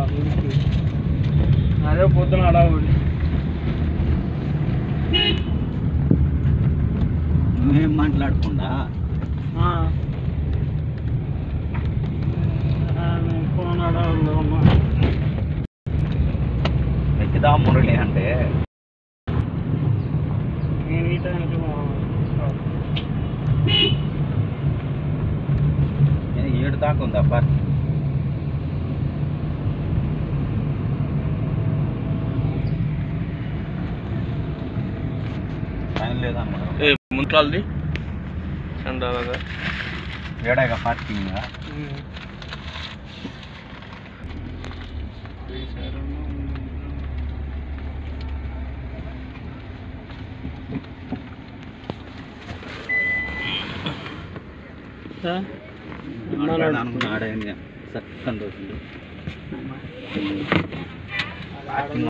ఊరికి అదే పొద్దున అడగబడి నువ్వేం మాట్లాడకుండా ఫోన్ అడగలు ఉన్నా ఎక్కిదా మురళి అంటే నేను ఈ టైంకి నేను ఏడు దాకా ఉంది అబ్బా టైం లేదన్నమాట ముంతాల్ది చందాగా ఏడాగా పార్కింగ్ అనుకున్నా ఆడే సక్కని రోజులు ఆడ